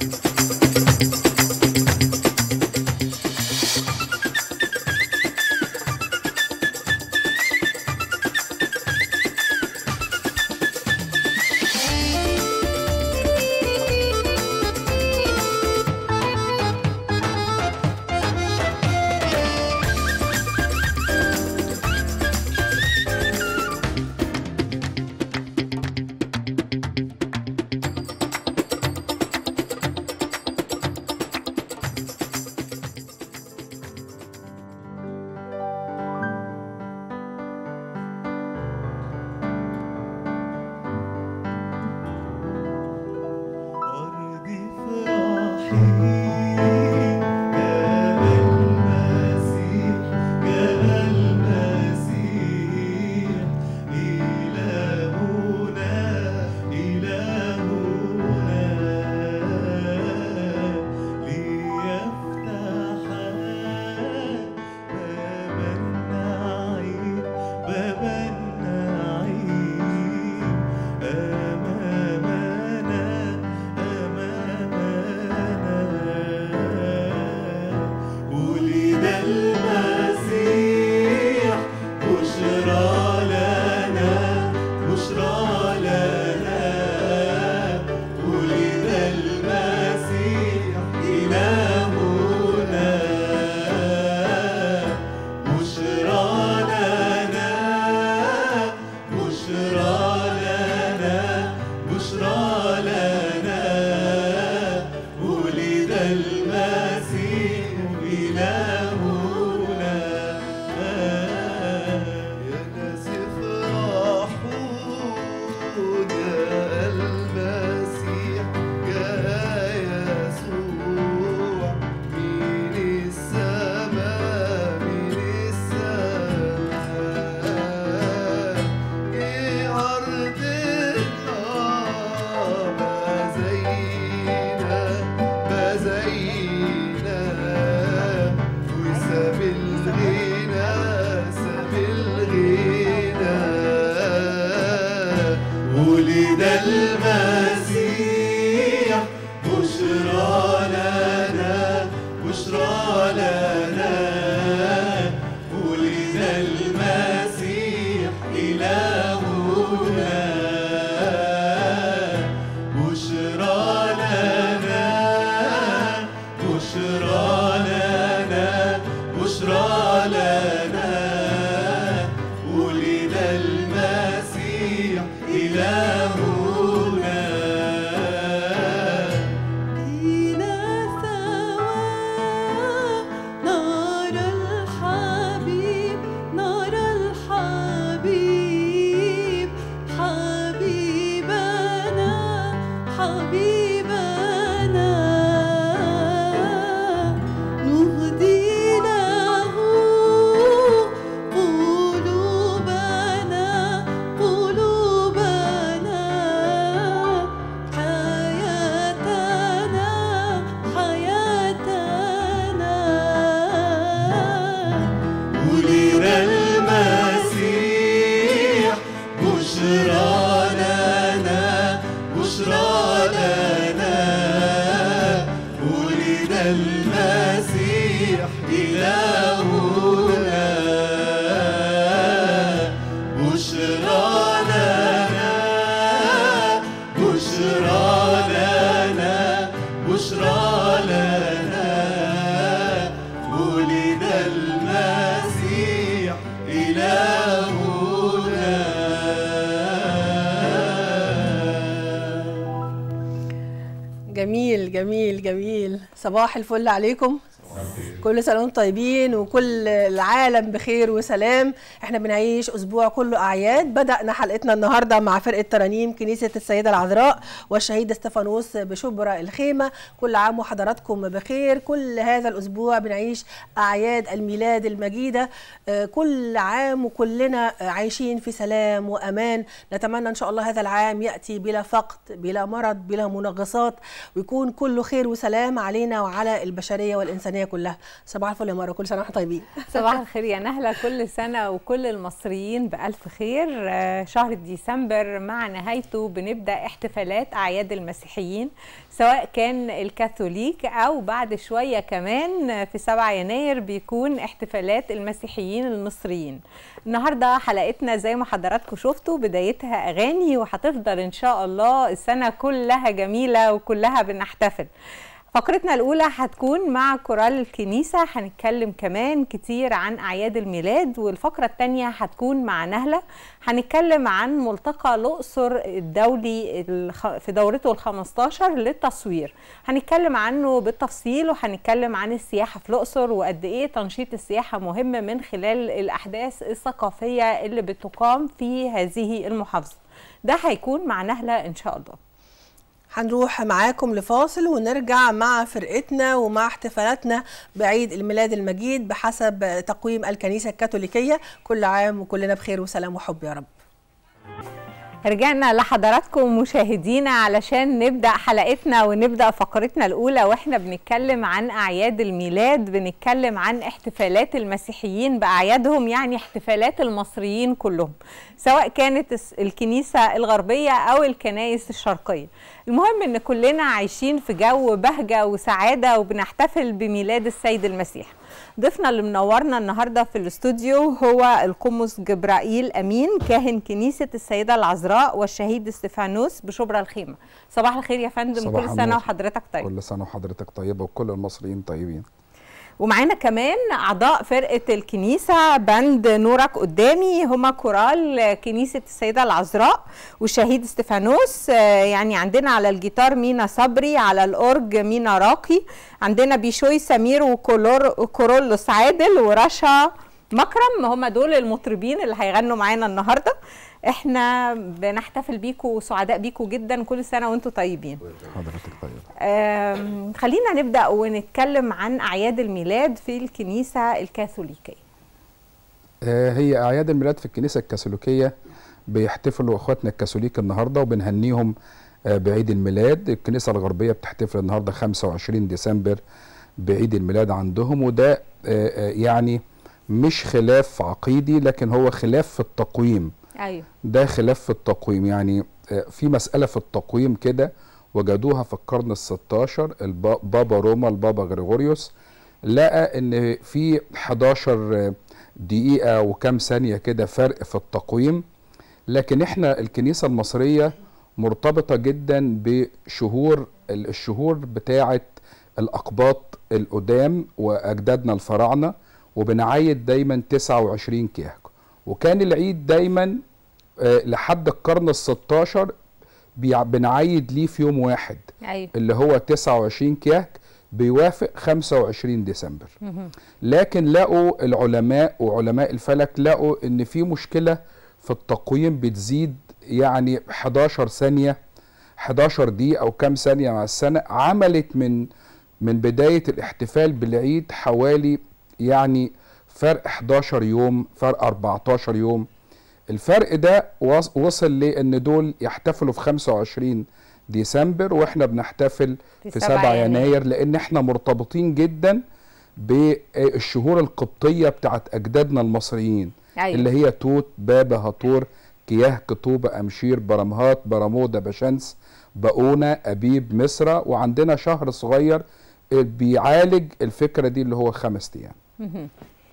أرضي فرحي جاء المسيح جاء المسيح إلهنا إلهنا ليفتح باب النعيم باب النعيم أمامنا أمامنا ولد المسيح بشرى لنا بشرى لنا ولد المسيح إلهنا بشرى لنا بشرى لنا بشرى لنا ولد المسيح إلهنا يا ناس افرحوا جاء المسيح جاء يسوع من السماء من السماء جه أرضنا بزينا بزينا وساب الغنى ساب الغنى ولد المسيح بشرى لنا بشرى لنا ولد المسيح إلهنا بشرى لنا بشرى لنا بشرى لنا ولد المسيح إلهنا بنا سوا نرى الحبيب نرى الحبيب حبيبنا حبيبنا نهدي له قلوبنا قلوبنا حياتنا حياتنا ولد المسيح بشرى لنا بشرى لنا ولد المسيح إلهنا بشرى لنا بشرى لنا بشرى لنا ولد المسيح إلهنا جميل جميل جميل صباح الفل عليكم كل سنه وانتم طيبين وكل العالم بخير وسلام احنا بنعيش اسبوع كله اعياد بدانا حلقتنا النهارده مع فرقه ترانيم كنيسه السيده العذراء والشهيد استفانوس بشبرا الخيمه كل عام وحضراتكم بخير كل هذا الاسبوع بنعيش اعياد الميلاد المجيده آه، كل عام وكلنا آه، عايشين في سلام وامان نتمنى ان شاء الله هذا العام ياتي بلا فقد بلا مرض بلا منغصات ويكون كله خير وسلام علينا وعلى البشريه والانسانيه كلها صباح الفل يا مره كل سنه واحنا طيبين صباح الخير يا نهلة كل سنة وكل المصريين بألف خير آه، شهر ديسمبر مع نهايته بنبدأ احتفالات أعياد المسيحيين سواء كان الكاثوليك أو بعد شوية كمان في 7 يناير بيكون احتفالات المسيحيين المصريين النهاردة حلقتنا زي ما حضراتكم شفتوا بدايتها أغاني وهتفضل إن شاء الله السنة كلها جميلة وكلها بنحتفل فقرتنا الأولى هتكون مع كورال الكنيسة هنتكلم كمان كتير عن أعياد الميلاد والفقرة التانية هتكون مع نهلة هنتكلم عن ملتقى الأقصر الدولي الخ- في دورته الخمستاشر للتصوير هنتكلم عنه بالتفصيل وهنتكلم عن السياحة في الأقصر وقد إيه تنشيط السياحة مهم من خلال الأحداث الثقافية اللي بتقام في هذه المحافظة ده هيكون مع نهلة إن شاء الله هنروح معاكم لفاصل ونرجع مع فرقتنا ومع احتفالاتنا بعيد الميلاد المجيد بحسب تقويم الكنيسة الكاثوليكية كل عام وكلنا بخير وسلام وحب يا رب رجعنا لحضراتكم مشاهدينا علشان نبدأ حلقتنا ونبدأ فقرتنا الأولى وإحنا بنتكلم عن أعياد الميلاد بنتكلم عن احتفالات المسيحيين بأعيادهم يعني احتفالات المصريين كلهم سواء كانت الس- الكنيسة الغربية أو الكنائس الشرقية المهم إن كلنا عايشين في جو بهجة وسعادة وبنحتفل بميلاد السيد المسيح ضيفنا اللي منورنا النهارده في الاستوديو هو القمص جبرائيل امين كاهن كنيسه السيده العذراء والشهيد استفانوس بشبرا الخيمه صباح الخير يا فندم صباح كل سنه النور. وحضرتك طيب كل سنه وحضرتك طيبه وكل المصريين طيبين ومعانا كمان اعضاء فرقه الكنيسه بند نورك قدامي هما كورال كنيسه السيده العذراء والشهيد استفانوس آه، يعني عندنا على الجيتار مينا صبري على الاورج مينا راقي عندنا بيشوي سمير وكولور وكورولوس عادل ورشا مكرم هما دول المطربين اللي هيغنوا معانا النهارده احنا بنحتفل بيكم وسعداء بيكم جدا كل سنه وانتم طيبين حضرتك طيبه آم، خلينا نبدأ ونتكلم عن أعياد الميلاد في الكنيسة الكاثوليكية آه هي اعياد الميلاد في الكنيسه الكاثوليكيه بيحتفلوا اخواتنا الكاثوليك النهارده وبنهنيهم آه بعيد الميلاد الكنيسه الغربيه بتحتفل النهارده 25 ديسمبر بعيد الميلاد عندهم وده آه آه يعني مش خلاف عقيدي لكن هو خلاف في التقويم أيوه ده خلاف في التقويم يعني آه، في مسألة في التقويم كده وجدوها في القرن الستاشر البا- بابا روما البابا غريغوريوس لقى ان في 11 دقيقة وكام ثانية كده فرق في التقويم لكن احنا الكنيسة المصرية مرتبطة جدا بشهور ال- الشهور بتاعة الأقباط القدام وأجدادنا الفراعنة وبنعيد دايما 29 كيهك وكان العيد دايما آه، لحد القرن الستاشر بيع- بنعيد ليه في يوم واحد أيوه اللي هو 29 كيهك بيوافق 25 ديسمبر لكن لقوا العلماء وعلماء الفلك لقوا ان في مشكلة في التقويم بتزيد يعني 11 ثانية 11 دقيقة او كام ثانية مع السنة عملت من من بداية الاحتفال بالعيد حوالي يعني فرق 11 يوم فرق 14 يوم الفرق ده وص- وصل لان دول يحتفلوا في 25 ديسمبر واحنا بنحتفل في في 7 7 يناير. يناير لان احنا مرتبطين جدا بالشهور القبطيه بتاعت اجدادنا المصريين أيوه اللي هي توت بابا هطور كياه كطوبة أمشير برمهات برمودا بشمس بقونة أبيب مصر وعندنا شهر صغير بيعالج الفكرة دي اللي هو خمس أيام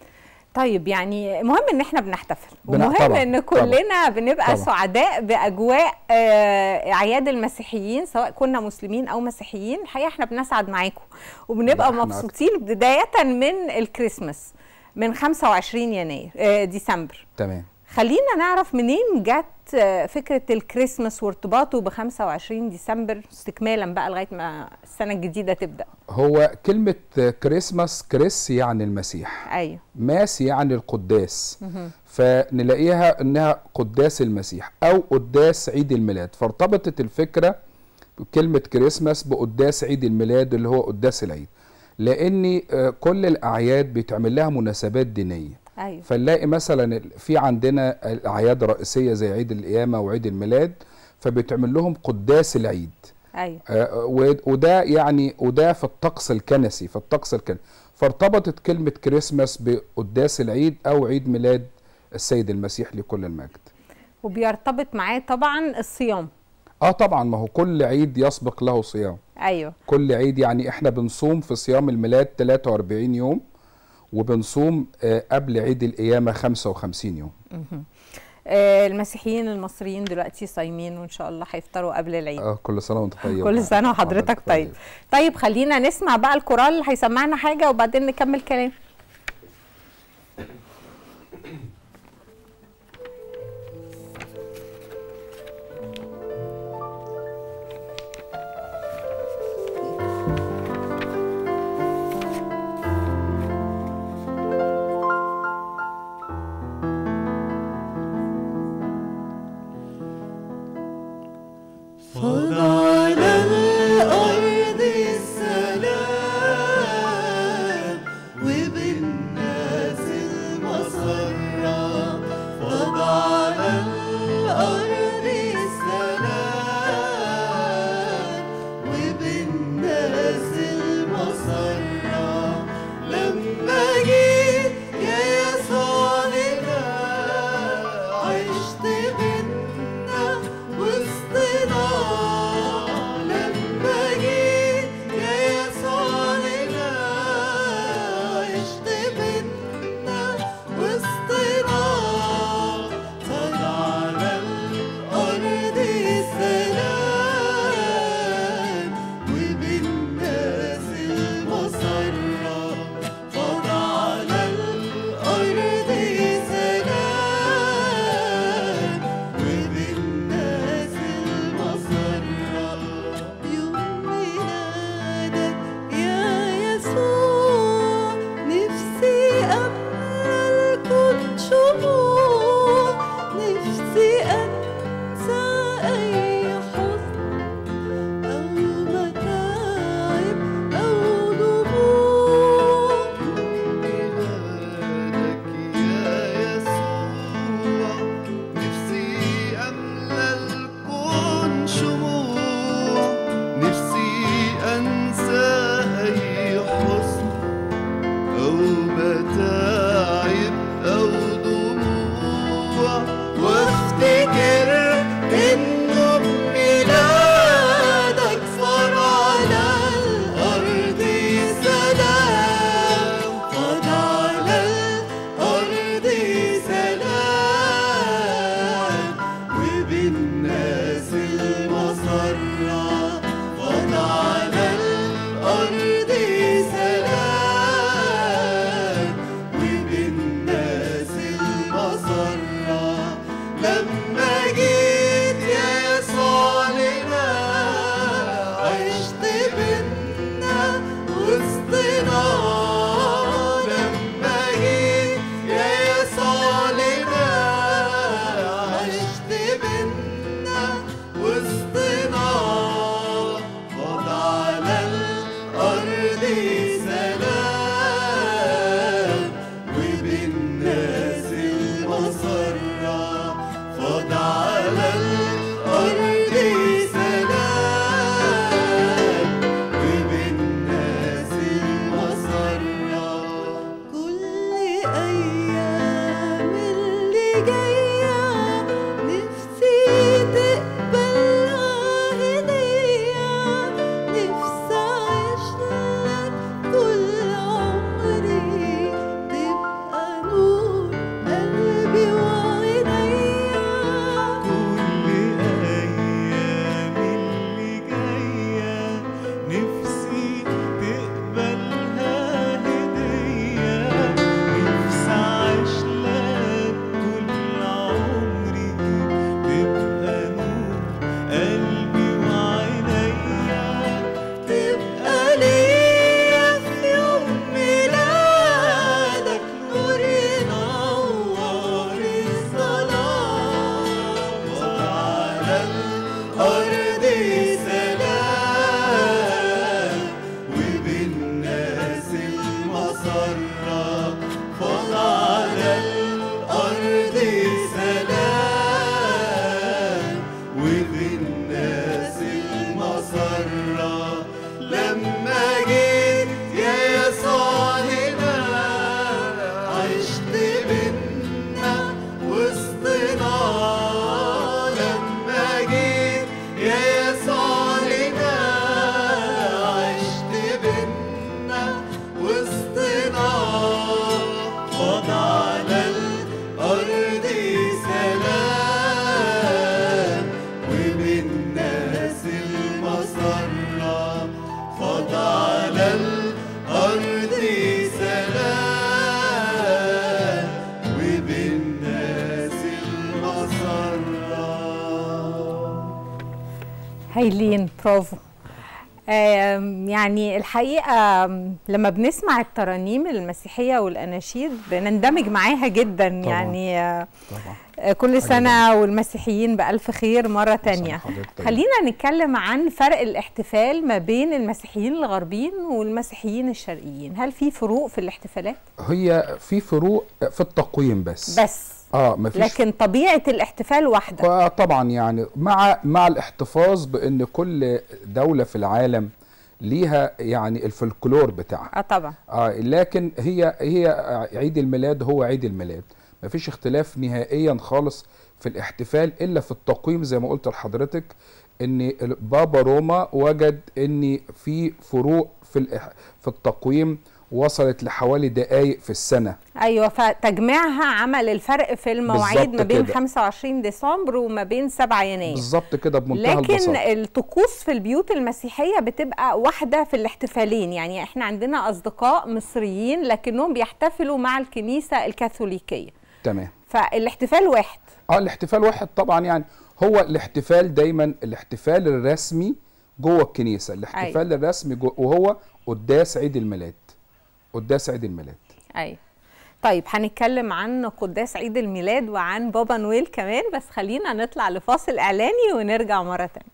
طيب يعني مهم ان احنا بنحتفل بن- ومهم طبعاً، ان طبعاً، كلنا بنبقى طبعاً. سعداء باجواء آه، اعياد المسيحيين سواء كنا مسلمين او مسيحيين الحقيقه احنا بنسعد معاكم وبنبقى لا، إحنا مبسوطين بدايه من الكريسماس من 25 يناير آه، ديسمبر تمام خلينا نعرف منين جت آه، فكرة الكريسماس وارتباطه ب 25 ديسمبر استكمالا بقى لغاية ما السنة الجديدة تبدأ هو كلمة كريسماس كريس يعني المسيح أيوه ماس يعني القداس فنلاقيها انها قداس المسيح او قداس عيد الميلاد فارتبطت الفكره بكلمه كريسماس بقداس عيد الميلاد اللي هو قداس العيد لان آه، كل الاعياد بيتعمل لها مناسبات دينيه أيوه فنلاقي مثلا ال- في عندنا الاعياد الرئيسيه زي عيد القيامه وعيد الميلاد فبيتعمل لهم قداس العيد أيوه آه، و- وده يعني وده في الطقس الكنسي في الطقس الكنسي فارتبطت كلمة كريسماس بقداس العيد أو عيد ميلاد السيد المسيح لكل المجد وبيرتبط معاه طبعا الصيام اه طبعا ما هو كل عيد يسبق له صيام ايوه كل عيد يعني احنا بنصوم في صيام الميلاد 43 يوم وبنصوم آه، قبل عيد القيامة 55 يوم آه، المسيحيين المصريين دلوقتي صايمين وان شاء الله هيفطروا قبل العيد اه كل سنة وانت طيب كل سنه وحضرتك طيب طيب خلينا نسمع بقى الكورال اللي هيسمعنا حاجه وبعدين نكمل كلام فض على الأرض السلام وبالناس المسرة فض على الأرض السلام وبالناس المسرة لما جيت يا يسوع لنا عشت بينا وسطنا هايلين برافو آم، يعني الحقيقة آم، لما بنسمع الترانيم المسيحية والأناشيد بنندمج معاها جدا طبعاً. يعني آه، طبعا آه، كل سنة والمسيحيين بألف خير مرة تانية حضرتك طيب. خلينا نتكلم عن فرق الاحتفال ما بين المسيحيين الغربيين والمسيحيين الشرقيين هل في فروق في الاحتفالات؟ هي في فروق في التقويم بس بس اه مفيش لكن طبيعة الاحتفال واحدة طبعا يعني مع مع الاحتفاظ بان كل دوله في العالم ليها يعني الفلكلور بتاعها اه طبعا آه لكن هي هي عيد الميلاد هو عيد الميلاد مفيش اختلاف نهائيا خالص في الاحتفال الا في التقويم زي ما قلت لحضرتك ان بابا روما وجد ان في فروق في الإح- في التقويم وصلت لحوالي دقائق في السنه ايوه فتجميعها عمل الفرق في المواعيد بالظبط ما بين كده. 25 ديسمبر وما بين 7 يناير بالظبط كده بمنتهى لكن البساطه الطقوس في البيوت المسيحيه بتبقى واحده في الاحتفالين يعني احنا عندنا اصدقاء مصريين لكنهم بيحتفلوا مع الكنيسه الكاثوليكيه تمام فالاحتفال واحد اه الاحتفال واحد طبعا يعني هو الاحتفال دايما الاحتفال الرسمي جوه الكنيسه الاحتفال الرسمي جوه وهو قداس عيد الميلاد قداس عيد الميلاد ايوه طيب هنتكلم عن قداس عيد الميلاد وعن بابا نويل كمان بس خلينا نطلع لفاصل اعلاني ونرجع مره تانية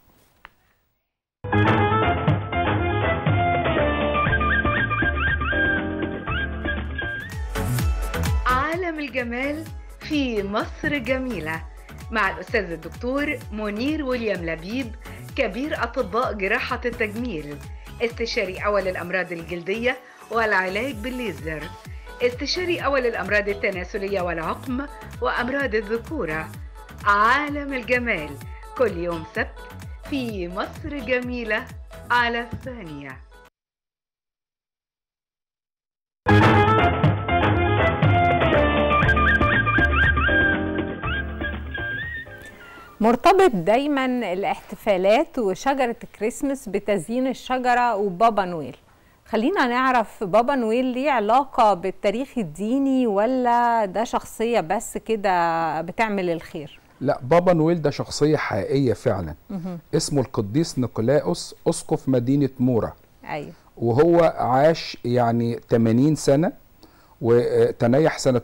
عالم الجمال في مصر جميلة مع الأستاذ الدكتور منير ويليام لبيب كبير أطباء جراحة التجميل استشاري أول الأمراض الجلدية والعلاج بالليزر استشاري أول الأمراض التناسلية والعقم وأمراض الذكورة عالم الجمال كل يوم سبت في مصر جميلة على الثانية مرتبط دايما الاحتفالات وشجرة الكريسماس بتزيين الشجرة وبابا نويل خلينا نعرف بابا نويل ليه علاقة بالتاريخ الديني ولا ده شخصية بس كده بتعمل الخير لا بابا نويل ده شخصيه حقيقيه فعلا اسمه القديس نيقولاوس اسقف مدينه مورا ايوه وهو عاش يعني 80 سنه وتنيح سنه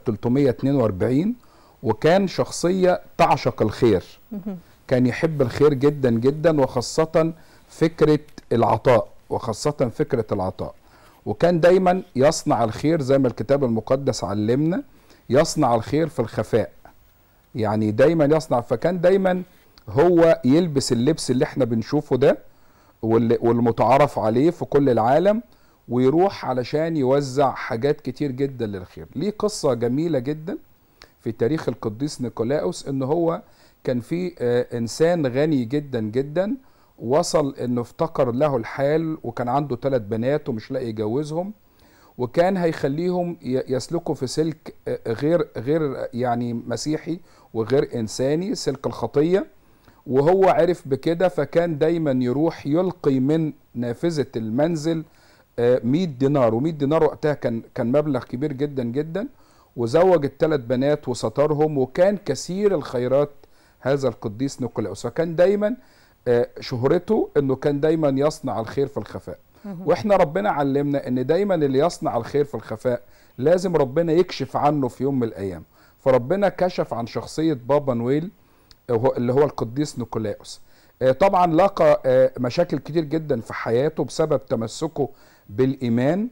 342 وكان شخصيه تعشق الخير كان يحب الخير جدا جدا وخاصه فكره العطاء وخاصه فكره العطاء وكان دايما يصنع الخير زي ما الكتاب المقدس علمنا يصنع الخير في الخفاء يعني دايما يصنع فكان دايما هو يلبس اللبس اللي احنا بنشوفه ده واللي- والمتعارف عليه في كل العالم ويروح علشان يوزع حاجات كتير جدا للخير ليه قصة جميلة جدا في تاريخ القديس نيقولاوس ان هو كان في آه، انسان غني جدا جدا وصل انه افتقر له الحال وكان عنده ثلاث بنات ومش لاقي يجوزهم وكان هيخليهم ي- يسلكوا في سلك آه، غير غير يعني مسيحي وغير انساني سلك الخطيه وهو عرف بكده فكان دايما يروح يلقي من نافذه المنزل آه، 100 دينار و100 دينار وقتها كان كان مبلغ كبير جدا جدا وزوج الثلاث بنات وسترهم وكان كثير الخيرات هذا القديس نيقولاوس فكان دايما آه، شهرته انه كان دايما يصنع الخير في الخفاء واحنا ربنا علمنا ان دايما اللي يصنع الخير في الخفاء لازم ربنا يكشف عنه في يوم من الايام فربنا كشف عن شخصيه بابا نويل وهو- اللي هو القديس نيقولاوس آه، طبعا لاقى آه، مشاكل كتير جدا في حياته بسبب تمسكه بالايمان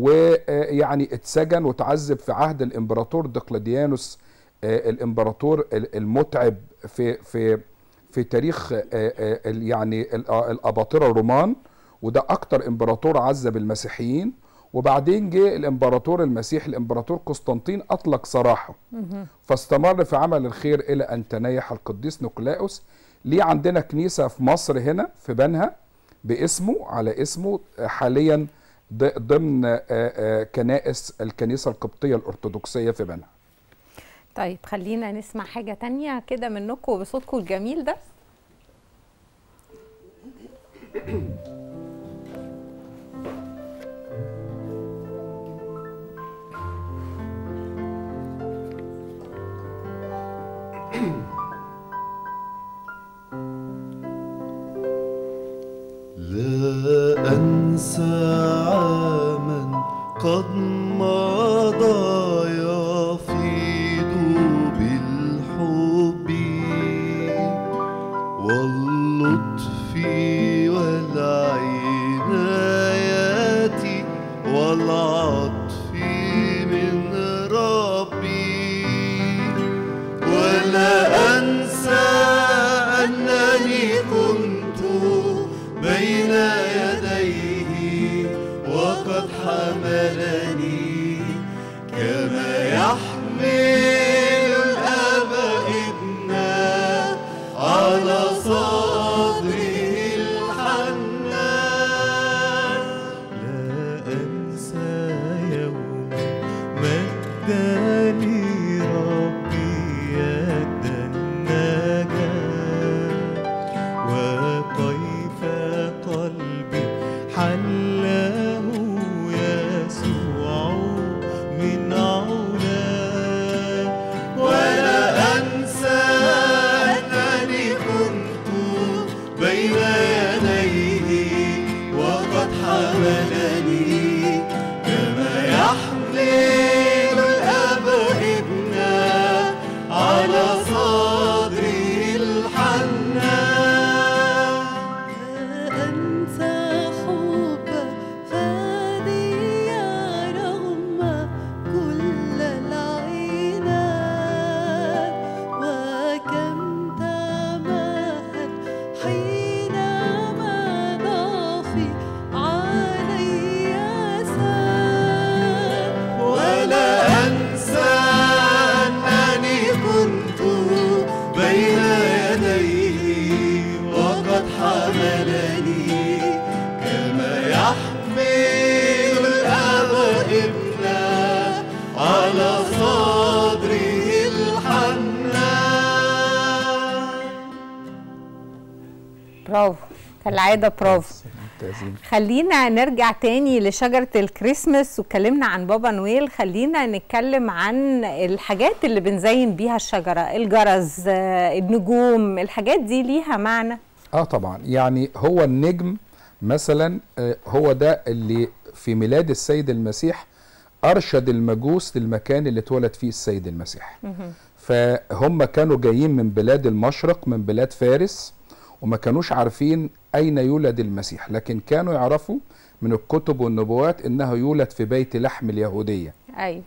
ويعني اتسجن وتعذب في عهد الامبراطور دقلديانوس آه، الامبراطور ال- المتعب في في في تاريخ آه، آه، ال- يعني ال- آه، الاباطره الرومان وده اكتر امبراطور عذب المسيحيين وبعدين جه الامبراطور المسيحي الامبراطور قسطنطين اطلق سراحه فاستمر في عمل الخير الى ان تنيح القديس نيقولاوس ليه عندنا كنيسه في مصر هنا في بنها باسمه على اسمه آه، حاليا ض- ضمن آه، آه، كنائس الكنيسه القبطيه الارثوذكسيه في بنها طيب خلينا نسمع حاجة تانية كده منكم وبصوتكم الجميل ده لا أنسى عاما قد مضى يفيض بالحب واللطف والعناية والعطف من ربي ولا أنسى أنني كنت بين يديه وقد حملني كما يحمل الأب ابنا على صدره الحنان لا أنسى يوم مجدني ربي يد النجاة وكيف قلبي حله يسوع من علاه ولا أنسى أنني كنت بين يديه وقد حملني كما يحمل الأب ابنا على صدره الحنان أنسى حب فادي رغم كل العناد وكم تمهد حينما ضافي علي ساد ولا أنسى أنني كنت بين يديه وقد حملني كما يحمل الأب ابنا على صدره الحنان برافو كالعاده برافو ممتازين خلينا نرجع تاني لشجرة الكريسماس واتكلمنا عن بابا نويل خلينا نتكلم عن الحاجات اللي بنزين بيها الشجرة الجرس آه، النجوم الحاجات دي ليها معنى اه طبعا يعني هو النجم مثلا آه، هو ده اللي في ميلاد السيد المسيح ارشد المجوس للمكان اللي اتولد فيه السيد المسيح فهم كانوا جايين من بلاد المشرق من بلاد فارس وما كانوش عارفين اين يولد المسيح لكن كانوا يعرفوا من الكتب والنبوات انه يولد في بيت لحم اليهوديه ايوه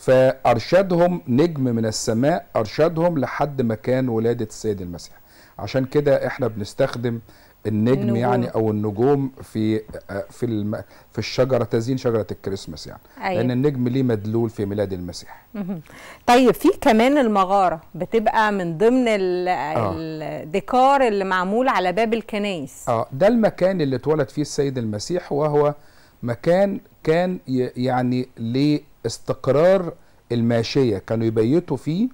فارشدهم نجم من السماء ارشدهم لحد مكان ولاده السيد المسيح عشان كده احنا بنستخدم النجم النجوم. يعني او النجوم في آه، في الم... في الشجره تزيين شجره الكريسماس يعني أيوة. لان النجم ليه مدلول في ميلاد المسيح مهم. طيب في كمان المغارة بتبقى من ضمن ال- آه. الديكور اللي معمول على باب الكنايس اه ده المكان اللي اتولد فيه السيد المسيح وهو مكان كان ي- يعني لاستقرار الماشيه كانوا يبيتوا فيه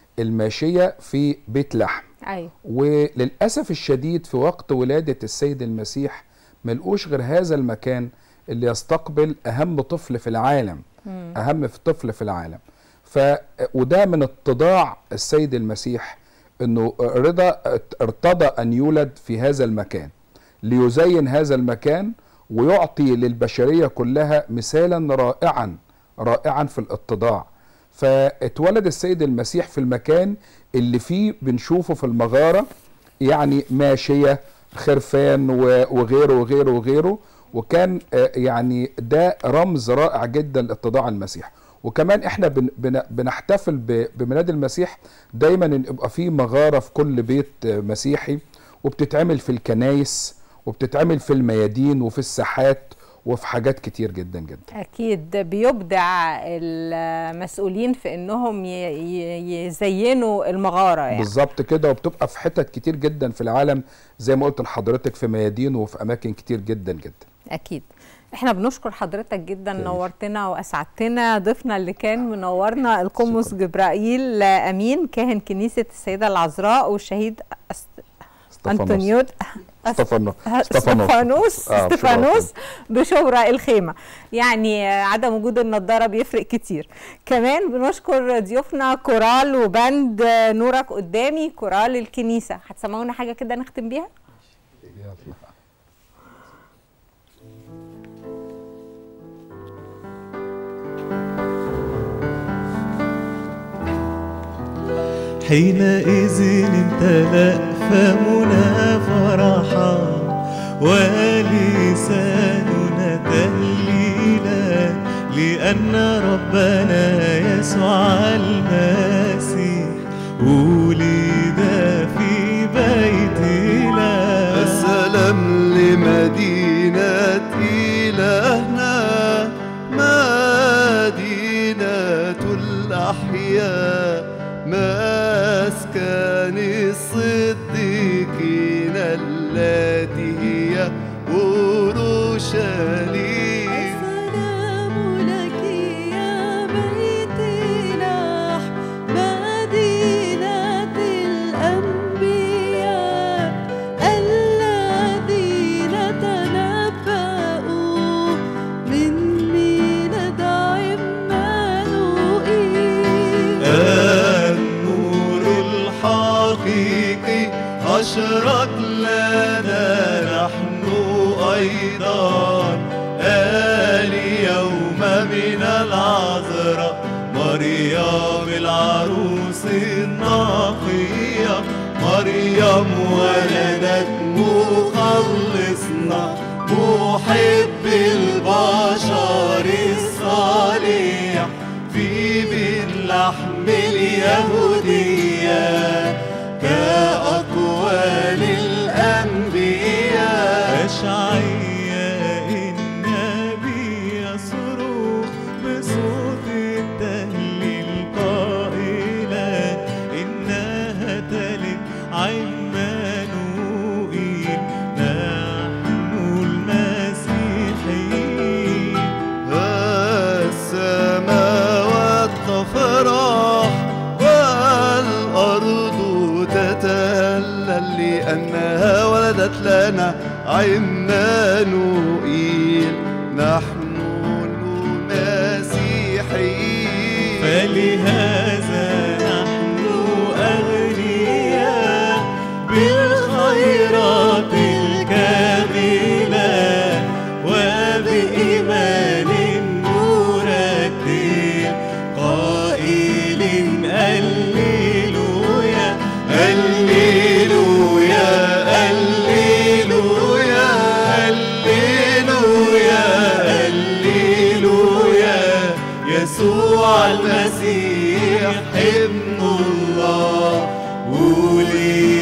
الماشيه في بيت لحم ايوه وللاسف الشديد في وقت ولاده السيد المسيح ملقوش غير هذا المكان اللي يستقبل اهم طفل في العالم اهم في طفل في العالم ف وده من اتضاع السيد المسيح انه رضا ارتضى ان يولد في هذا المكان ليزين هذا المكان ويعطي للبشريه كلها مثالا رائعا رائعا في الاتضاع فاتولد السيد المسيح في المكان اللي فيه بنشوفه في المغاره يعني ماشيه خرفان و- وغيره وغيره وغيره وكان آه، يعني ده رمز رائع جدا لاتضاع المسيح وكمان احنا بن بن بنحتفل ب- بميلاد المسيح دايما ان يبقى في مغاره في كل بيت آه، مسيحي وبتتعمل في الكنايس وبتتعمل في الميادين وفي الساحات وفي حاجات كتير جدا جدا اكيد بيبدع المسؤولين في انهم ي- ي- يزينوا المغارة يعني بالظبط كده وبتبقى في حتت كتير جدا في العالم زي ما قلت لحضرتك في ميادين وفي اماكن كتير جدا جدا اكيد احنا بنشكر حضرتك جدا خير. نورتنا واسعدتنا ضيفنا اللي كان منورنا القمص جبرائيل امين كاهن كنيسه السيده العذراء والشهيد أست- انطونيوت استفانوس استفانوس آه، استفانوس بشبرا الخيمه يعني آه، عدم وجود النضاره بيفرق كتير كمان بنشكر ضيوفنا كورال وبند آه، نورك قدامي كورال الكنيسه هتسمعونا حاجه كده نختم بيها حينئذ امتلأ فمنا فرحا ولساننا تهليلا لأن ربنا يسوع المسيح ولد في بيت الله السلام لمدينة إلهنا مدينة الأحياء مسكن الصديقين التي هي أورشليم السلام لك يا بيت لح مدينة الأنبياء الذين تنبأوا من ميلاد عمانوئيل النور الحقيقي أشرق لنا نحن أيضا اليوم من العذراء مريم العروس النقية مريم ولدت مخلصنا محب البشر الصالح في بن لحم اليهودية كأقوال الأنبياء أشعياء النبي يصرخ بصوت التهليل قائلا إنها تلد عمانوئيل نحن المسيحيين السماوات تفرح والأرض تتهلل لأنها ولدت لنا عمانوئيل نحن المسيحيين فلهذا نحن أغنياء بالخيرات الكاملة وبإيمان نرتل قائل هللويا هللويا هللويا هللويا هللويا يسوع المسيح ابن الله ولد